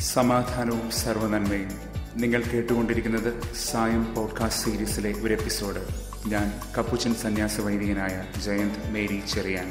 സമാധാനവും സർവനന്മയും നിങ്ങൾ കേട്ടുകൊണ്ടിരിക്കുന്നത് സായം പോഡ്കാസ്റ്റ് സീരീസിലെ ഒരു എപ്പിസോഡ് ഞാൻ കപ്പുച്ചൻ സന്യാസ വൈദികനായ ജയന്ത് മേരി ചെറിയാൻ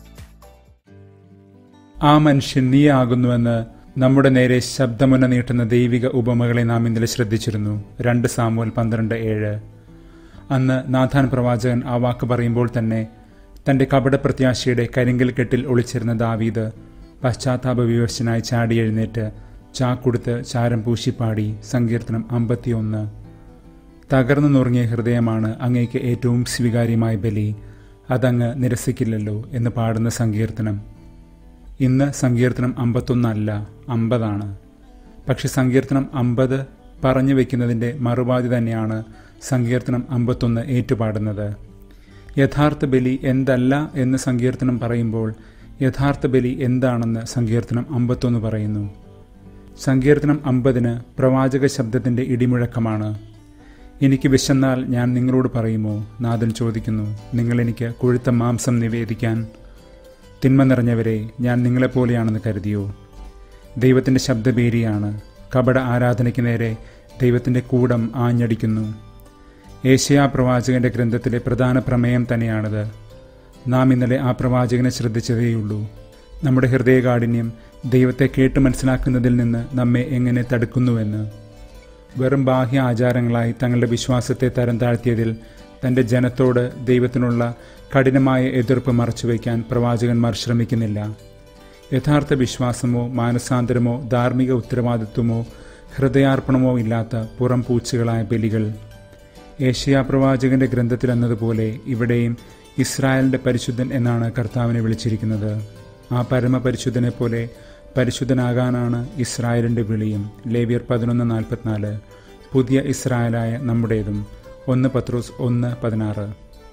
ആ മനുഷ്യൻ നീയാകുന്നുവെന്ന് നമ്മുടെ നേരെ ശബ്ദമുന്ന നീട്ടുന്ന ദൈവിക ഉപമകളെ നാം ഇന്നലെ ശ്രദ്ധിച്ചിരുന്നു രണ്ട് സാമുവൽ പന്ത്രണ്ട് ഏഴ് അന്ന് നാഥാൻ പ്രവാചകൻ ആ വാക്ക് പറയുമ്പോൾ തന്നെ തന്റെ കപട പ്രത്യാശയുടെ കരിങ്കൽ കെട്ടിൽ ഒളിച്ചിരുന്ന ദാവീദ് പശ്ചാത്താപ വിവശനായി ചാടി എഴുന്നേറ്റ് ചാക്കുടുത്ത് ചാരം പൂശിപ്പാടി സങ്കീർത്തനം അമ്പത്തിയൊന്ന് തകർന്നു നുറുങ്ങിയ ഹൃദയമാണ് അങ്ങേക്ക് ഏറ്റവും സ്വീകാര്യമായ ബലി അതങ്ങ് നിരസിക്കില്ലല്ലോ എന്ന് പാടുന്ന സങ്കീർത്തനം ഇന്ന് സങ്കീർത്തനം അമ്പത്തൊന്നല്ല അമ്പതാണ് പക്ഷെ സങ്കീർത്തനം അമ്പത് പറഞ്ഞു വെക്കുന്നതിൻ്റെ മറുപാതി തന്നെയാണ് സങ്കീർത്തനം അമ്പത്തൊന്ന് ഏറ്റുപാടുന്നത് യഥാർത്ഥ ബലി എന്തല്ല എന്ന് സങ്കീർത്തനം പറയുമ്പോൾ യഥാർത്ഥ ബലി എന്താണെന്ന് സങ്കീർത്തനം അമ്പത്തൊന്ന് പറയുന്നു സങ്കീർത്തനം അമ്പതിന് പ്രവാചക ശബ്ദത്തിൻ്റെ ഇടിമുഴക്കമാണ് എനിക്ക് വിശന്നാൽ ഞാൻ നിങ്ങളോട് പറയുമോ നാഥൻ ചോദിക്കുന്നു നിങ്ങൾ എനിക്ക് കൊഴുത്ത മാംസം നിവേദിക്കാൻ തിന്മ നിറഞ്ഞവരെ ഞാൻ നിങ്ങളെപ്പോലെയാണെന്ന് കരുതിയോ ദൈവത്തിൻ്റെ ശബ്ദബേരിയാണ് കപട ആരാധനയ്ക്ക് നേരെ ദൈവത്തിൻ്റെ കൂടം ആഞ്ഞടിക്കുന്നു ഏഷ്യാ പ്രവാചകന്റെ ഗ്രന്ഥത്തിലെ പ്രധാന പ്രമേയം തന്നെയാണിത് നാം ഇന്നലെ ആ പ്രവാചകനെ ശ്രദ്ധിച്ചതേയുള്ളൂ നമ്മുടെ ഹൃദയകാഠിന്യം ദൈവത്തെ കേട്ട് മനസ്സിലാക്കുന്നതിൽ നിന്ന് നമ്മെ എങ്ങനെ തടുക്കുന്നുവെന്ന് വെറും ബാഹ്യ ആചാരങ്ങളായി തങ്ങളുടെ വിശ്വാസത്തെ തരം താഴ്ത്തിയതിൽ തൻ്റെ ജനത്തോട് ദൈവത്തിനുള്ള കഠിനമായ എതിർപ്പ് മറച്ചുവെക്കാൻ പ്രവാചകന്മാർ ശ്രമിക്കുന്നില്ല യഥാർത്ഥ വിശ്വാസമോ മാനസാന്തരമോ ധാർമ്മിക ഉത്തരവാദിത്വമോ ഹൃദയാർപ്പണമോ ഇല്ലാത്ത പുറം പൂച്ചുകളായ ബലികൾ ഏഷ്യാ പ്രവാചകന്റെ ഗ്രന്ഥത്തിൽ എന്നതുപോലെ ഇവിടെയും ഇസ്രായേലിന്റെ പരിശുദ്ധൻ എന്നാണ് കർത്താവിനെ വിളിച്ചിരിക്കുന്നത് ആ പരമപരിശുദ്ധനെ പോലെ പരിശുദ്ധനാകാനാണ് ഇസ്രായേലിന്റെ വിളിയും ലേവിയർ പതിനൊന്ന് നാൽപ്പത്തിനാല് പുതിയ ഇസ്രായേലായ നമ്മുടേതും ഒന്ന് പത്രോസ് ഒന്ന് പതിനാറ്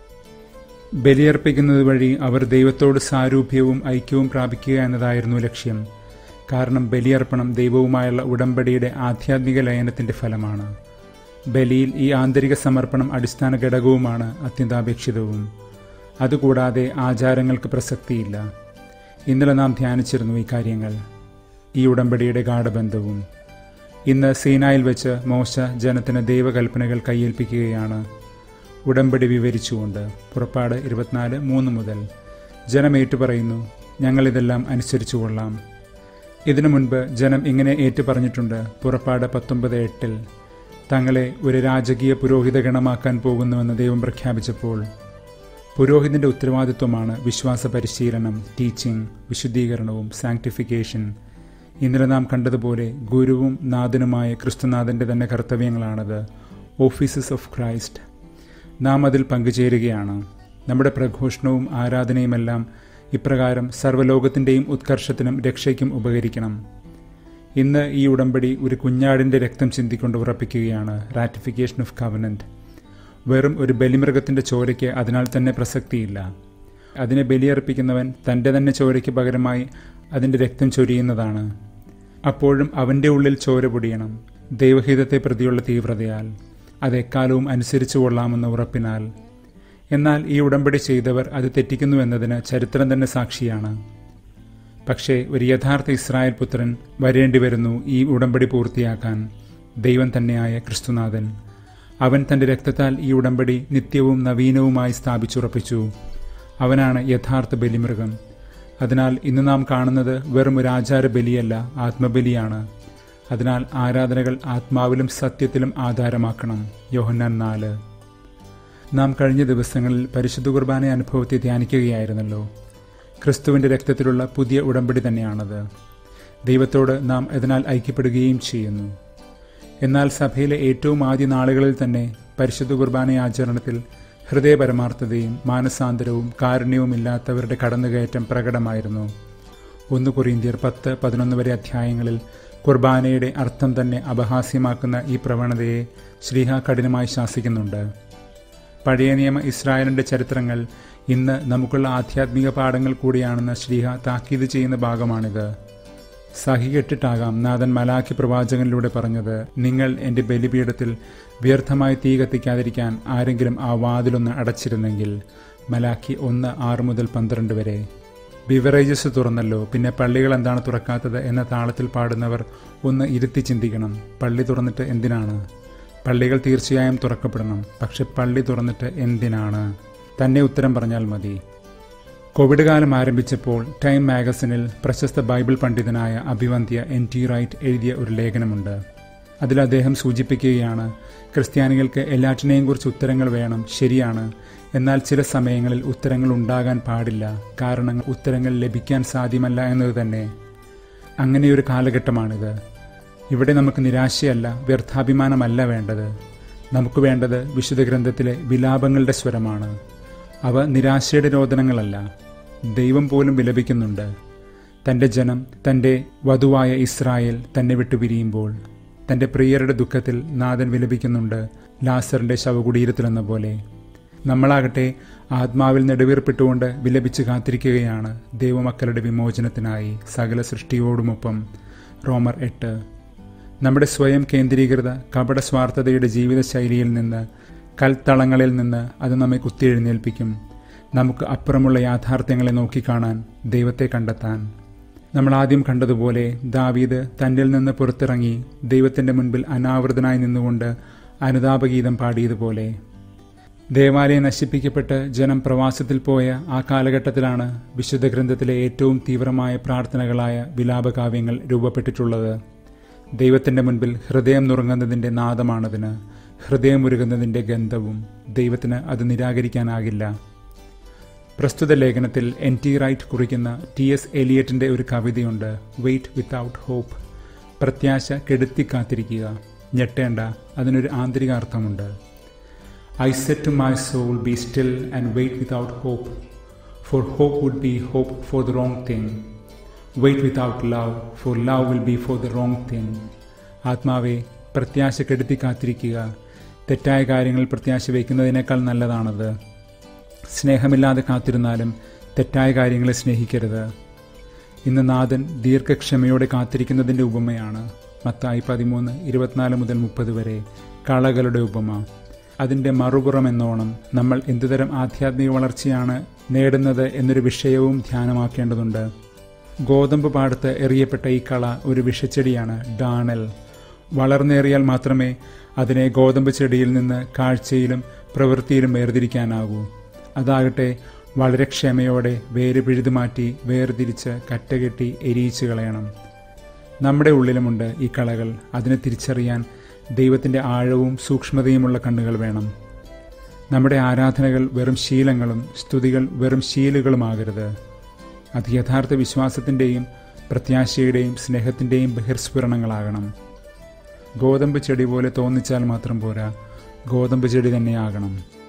ബലിയർപ്പിക്കുന്നത് വഴി അവർ ദൈവത്തോട് സാരൂപ്യവും ഐക്യവും പ്രാപിക്കുക എന്നതായിരുന്നു ലക്ഷ്യം കാരണം ബലിയർപ്പണം ദൈവവുമായുള്ള ഉടമ്പടിയുടെ ആധ്യാത്മിക ലയനത്തിന്റെ ഫലമാണ് ബലിയിൽ ഈ ആന്തരിക സമർപ്പണം അടിസ്ഥാന ഘടകവുമാണ് അത്യന്താപേക്ഷിതവും അതുകൂടാതെ ആചാരങ്ങൾക്ക് പ്രസക്തിയില്ല ഇന്നലെ നാം ധ്യാനിച്ചിരുന്നു ഈ കാര്യങ്ങൾ ഈ ഉടമ്പടിയുടെ ഗാഠബന്ധവും ഇന്ന് സീനായിൽ വെച്ച് മോശ ജനത്തിന് ദൈവകൽപ്പനകൾ കയ്യേൽപ്പിക്കുകയാണ് ഉടമ്പടി വിവരിച്ചുകൊണ്ട് പുറപ്പാട് ഇരുപത്തിനാല് മൂന്ന് മുതൽ ജനം ഏറ്റുപറയുന്നു ഞങ്ങളിതെല്ലാം അനുസരിച്ചു കൊള്ളാം ഇതിനു മുൻപ് ജനം ഇങ്ങനെ ഏറ്റുപറഞ്ഞിട്ടുണ്ട് പുറപ്പാട് പത്തൊമ്പത് എട്ടിൽ തങ്ങളെ ഒരു രാജകീയ പുരോഹിത ഗണമാക്കാൻ പോകുന്നുവെന്ന് ദൈവം പ്രഖ്യാപിച്ചപ്പോൾ പുരോഹിതന്റെ ഉത്തരവാദിത്വമാണ് വിശ്വാസ പരിശീലനം ടീച്ചിങ് വിശുദ്ധീകരണവും സാങ്ക്ടിഫിക്കേഷൻ ഇന്നലെ നാം കണ്ടതുപോലെ ഗുരുവും നാഥനുമായ ക്രിസ്തുനാഥന്റെ തന്നെ കർത്തവ്യങ്ങളാണത് ഓഫീസസ് ഓഫ് ക്രൈസ്റ്റ് നാം അതിൽ പങ്കുചേരുകയാണ് നമ്മുടെ പ്രഘോഷണവും ആരാധനയുമെല്ലാം ഇപ്രകാരം സർവ്വലോകത്തിൻ്റെയും ഉത്കർഷത്തിനും രക്ഷയ്ക്കും ഉപകരിക്കണം ഇന്ന് ഈ ഉടമ്പടി ഒരു കുഞ്ഞാടിൻ്റെ രക്തം ചിന്തിക്കൊണ്ട് ഉറപ്പിക്കുകയാണ് റാറ്റിഫിക്കേഷൻ ഓഫ് കവനന്റ് വെറും ഒരു ബലിമൃഗത്തിൻ്റെ ചോരയ്ക്ക് അതിനാൽ തന്നെ പ്രസക്തിയില്ല അതിനെ ബലിയർപ്പിക്കുന്നവൻ തൻ്റെ തന്നെ ചോരയ്ക്ക് പകരമായി അതിൻ്റെ രക്തം ചൊരിയുന്നതാണ് അപ്പോഴും അവൻ്റെ ഉള്ളിൽ ചോര പൊടിയണം ദൈവഹിതത്തെ പ്രതിയുള്ള തീവ്രതയാൽ അത് എക്കാലവും അനുസരിച്ചു കൊള്ളാമെന്ന ഉറപ്പിനാൽ എന്നാൽ ഈ ഉടമ്പടി ചെയ്തവർ അത് തെറ്റിക്കുന്നു എന്നതിന് ചരിത്രം തന്നെ സാക്ഷിയാണ് പക്ഷേ ഒരു യഥാർത്ഥ ഇസ്രായേൽ പുത്രൻ വരേണ്ടി വരുന്നു ഈ ഉടമ്പടി പൂർത്തിയാക്കാൻ ദൈവം തന്നെയായ ക്രിസ്തുനാഥൻ അവൻ തന്റെ രക്തത്താൽ ഈ ഉടമ്പടി നിത്യവും നവീനവുമായി സ്ഥാപിച്ചുറപ്പിച്ചു അവനാണ് യഥാർത്ഥ ബലിമൃഗം അതിനാൽ ഇന്ന് നാം കാണുന്നത് വെറും ഒരു ആചാര ബലിയല്ല ആത്മബലിയാണ് അതിനാൽ ആരാധനകൾ ആത്മാവിലും സത്യത്തിലും ആധാരമാക്കണം യോഹന്നാൻ നാല് നാം കഴിഞ്ഞ ദിവസങ്ങളിൽ പരിശുദ്ധ കുർബാന അനുഭവത്തെ ധ്യാനിക്കുകയായിരുന്നല്ലോ ക്രിസ്തുവിൻ്റെ രക്തത്തിലുള്ള പുതിയ ഉടമ്പടി തന്നെയാണത് ദൈവത്തോട് നാം അതിനാൽ ഐക്യപ്പെടുകയും ചെയ്യുന്നു എന്നാൽ സഭയിലെ ഏറ്റവും ആദ്യ നാളുകളിൽ തന്നെ പരിശുദ്ധ കുർബാന ആചരണത്തിൽ ഹൃദയപരമാർത്ഥതയും മാനസാന്തരവും കാരുണ്യവും ഇല്ലാത്തവരുടെ കടന്നുകയറ്റം പ്രകടമായിരുന്നു ഒന്ന് കൊറിന്തിയർ പത്ത് പതിനൊന്ന് വരെ അധ്യായങ്ങളിൽ കുർബാനയുടെ അർത്ഥം തന്നെ അപഹാസ്യമാക്കുന്ന ഈ പ്രവണതയെ ശ്രീഹ കഠിനമായി ശാസിക്കുന്നുണ്ട് പഴയ നിയമ ഇസ്രായേലിന്റെ ചരിത്രങ്ങൾ ഇന്ന് നമുക്കുള്ള ആധ്യാത്മിക പാഠങ്ങൾ കൂടിയാണെന്ന് ശ്രീഹ താക്കീത് ചെയ്യുന്ന ഭാഗമാണിത് സഹികെട്ടിട്ടാകാം നാഥൻ മലാഖി പ്രവാചകനിലൂടെ പറഞ്ഞത് നിങ്ങൾ എൻ്റെ ബലിപീഠത്തിൽ വ്യർത്ഥമായി തീ കത്തിക്കാതിരിക്കാൻ ആരെങ്കിലും ആ വാതിലൊന്ന് അടച്ചിരുന്നെങ്കിൽ മലാഖി ഒന്ന് ആറ് മുതൽ പന്ത്രണ്ട് വരെ ബിവറേജസ് തുറന്നല്ലോ പിന്നെ പള്ളികൾ എന്താണ് തുറക്കാത്തത് എന്ന താളത്തിൽ പാടുന്നവർ ഒന്ന് ഇരുത്തി ചിന്തിക്കണം പള്ളി തുറന്നിട്ട് എന്തിനാണ് പള്ളികൾ തീർച്ചയായും തുറക്കപ്പെടണം പക്ഷെ പള്ളി തുറന്നിട്ട് എന്തിനാണ് തന്നെ ഉത്തരം പറഞ്ഞാൽ മതി കോവിഡ് കാലം ആരംഭിച്ചപ്പോൾ ടൈം മാഗസിനിൽ പ്രശസ്ത ബൈബിൾ പണ്ഡിതനായ അഭിവന്ധ്യ എൻ ടി റൈറ്റ് എഴുതിയ ഒരു ലേഖനമുണ്ട് അതിൽ അദ്ദേഹം സൂചിപ്പിക്കുകയാണ് ക്രിസ്ത്യാനികൾക്ക് എല്ലാറ്റിനെയും കുറിച്ച് ഉത്തരങ്ങൾ വേണം ശരിയാണ് എന്നാൽ ചില സമയങ്ങളിൽ ഉത്തരങ്ങൾ ഉണ്ടാകാൻ പാടില്ല കാരണം ഉത്തരങ്ങൾ ലഭിക്കാൻ സാധ്യമല്ല എന്നത് തന്നെ അങ്ങനെയൊരു കാലഘട്ടമാണിത് ഇവിടെ നമുക്ക് നിരാശയല്ല വ്യർത്ഥാഭിമാനമല്ല വേണ്ടത് നമുക്ക് വേണ്ടത് വിശുദ്ധ ഗ്രന്ഥത്തിലെ വിലാപങ്ങളുടെ സ്വരമാണ് അവ നിരാശയുടെ രോദനങ്ങളല്ല ദൈവം പോലും വിലപിക്കുന്നുണ്ട് തൻ്റെ ജനം തൻ്റെ വധുവായ ഇസ്രായേൽ തന്നെ വിട്ടു പിരിയുമ്പോൾ തൻ്റെ പ്രിയരുടെ ദുഃഖത്തിൽ നാഥൻ വിലപിക്കുന്നുണ്ട് ലാസറിൻ്റെ ശവകുടീരത്തിലെന്ന പോലെ നമ്മളാകട്ടെ ആത്മാവിൽ നെടുവീർപ്പിട്ടുകൊണ്ട് വിലപിച്ച് കാത്തിരിക്കുകയാണ് ദൈവമക്കളുടെ വിമോചനത്തിനായി സകല സൃഷ്ടിയോടുമൊപ്പം റോമർ എട്ട് നമ്മുടെ സ്വയം കേന്ദ്രീകൃത കപട സ്വാർത്ഥതയുടെ ജീവിതശൈലിയിൽ നിന്ന് കൽത്തളങ്ങളിൽ നിന്ന് അത് നമ്മെ കുത്തിയെഴുന്നേൽപ്പിക്കും നമുക്ക് അപ്പുറമുള്ള യാഥാർത്ഥ്യങ്ങളെ നോക്കിക്കാണാൻ ദൈവത്തെ കണ്ടെത്താൻ നമ്മൾ ആദ്യം കണ്ടതുപോലെ ദാവീദ് തന്നിൽ നിന്ന് പുറത്തിറങ്ങി ദൈവത്തിൻ്റെ മുൻപിൽ അനാവൃതനായി നിന്നുകൊണ്ട് അനുതാപഗീതം പാടിയതുപോലെ ദേവാലയം നശിപ്പിക്കപ്പെട്ട് ജനം പ്രവാസത്തിൽ പോയ ആ കാലഘട്ടത്തിലാണ് വിശുദ്ധ ഗ്രന്ഥത്തിലെ ഏറ്റവും തീവ്രമായ പ്രാർത്ഥനകളായ വിലാപകാവ്യങ്ങൾ രൂപപ്പെട്ടിട്ടുള്ളത് ദൈവത്തിൻ്റെ മുൻപിൽ ഹൃദയം നുറുങ്ങുന്നതിൻ്റെ നാദമാണതിന് ഹൃദയമുരുകുന്നതിൻ്റെ ഗന്ധവും ദൈവത്തിന് അത് നിരാകരിക്കാനാകില്ല പ്രസ്തുത ലേഖനത്തിൽ എൻ ടി റൈറ്റ് കുറിക്കുന്ന ടി എസ് എലിയറ്റിൻ്റെ ഒരു കവിതയുണ്ട് വെയിറ്റ് വിത്തൗട്ട് ഹോപ്പ് പ്രത്യാശ കെടുത്തി കാത്തിരിക്കുക ഞെട്ടേണ്ട അതിനൊരു ആന്തരിക അർത്ഥമുണ്ട് I said to my soul be still and wait without hope for hope would be hope for the wrong thing wait without love for love will be for the wrong thing ആത്മാവെ പ്രത്യാശ കെടുത്തി കാത്തിരിക്കുക തെറ്റായ കാര്യങ്ങളിൽ പ്രത്യാശ വയ്ക്കുന്നതിനേക്കാൾ നല്ലതാണത് സ്നേഹമില്ലാതെ കാത്തിരുന്നാലും തെറ്റായ കാര്യങ്ങളെ സ്നേഹിക്കരുത് ഇന്ന് നാഥൻ ദീർഘക്ഷമയോടെ കാത്തിരിക്കുന്നതിൻ്റെ ഉപമയാണ് മത്തായി പതിമൂന്ന് ഇരുപത്തിനാല് മുതൽ മുപ്പത് വരെ കളകളുടെ ഉപമ അതിൻ്റെ മറുപുറം എന്നോണം നമ്മൾ എന്തുതരം ആധ്യാത്മിക വളർച്ചയാണ് നേടുന്നത് എന്നൊരു വിഷയവും ധ്യാനമാക്കേണ്ടതുണ്ട് ഗോതമ്പ് പാടത്ത് എറിയപ്പെട്ട ഈ കള ഒരു വിഷച്ചെടിയാണ് ഡാണൽ വളർന്നേറിയാൽ മാത്രമേ അതിനെ ഗോതമ്പ് ചെടിയിൽ നിന്ന് കാഴ്ചയിലും പ്രവൃത്തിയിലും വേർതിരിക്കാനാകൂ അതാകട്ടെ വളരെ ക്ഷമയോടെ വേര് പിഴുതുമാറ്റി വേർതിരിച്ച് കറ്റകെട്ടി എരിയിച്ചു കളയണം നമ്മുടെ ഉള്ളിലുമുണ്ട് ഈ കളകൾ അതിനെ തിരിച്ചറിയാൻ ദൈവത്തിൻ്റെ ആഴവും സൂക്ഷ്മതയുമുള്ള കണ്ണുകൾ വേണം നമ്മുടെ ആരാധനകൾ വെറും ശീലങ്ങളും സ്തുതികൾ വെറും ശീലുകളുമാകരുത് അത് യഥാർത്ഥ വിശ്വാസത്തിൻ്റെയും പ്രത്യാശയുടെയും സ്നേഹത്തിൻ്റെയും ബഹിർസ്ഫുരണങ്ങളാകണം ഗോതമ്പ് ചെടി പോലെ തോന്നിച്ചാൽ മാത്രം പോരാ ഗോതമ്പ് ചെടി തന്നെയാകണം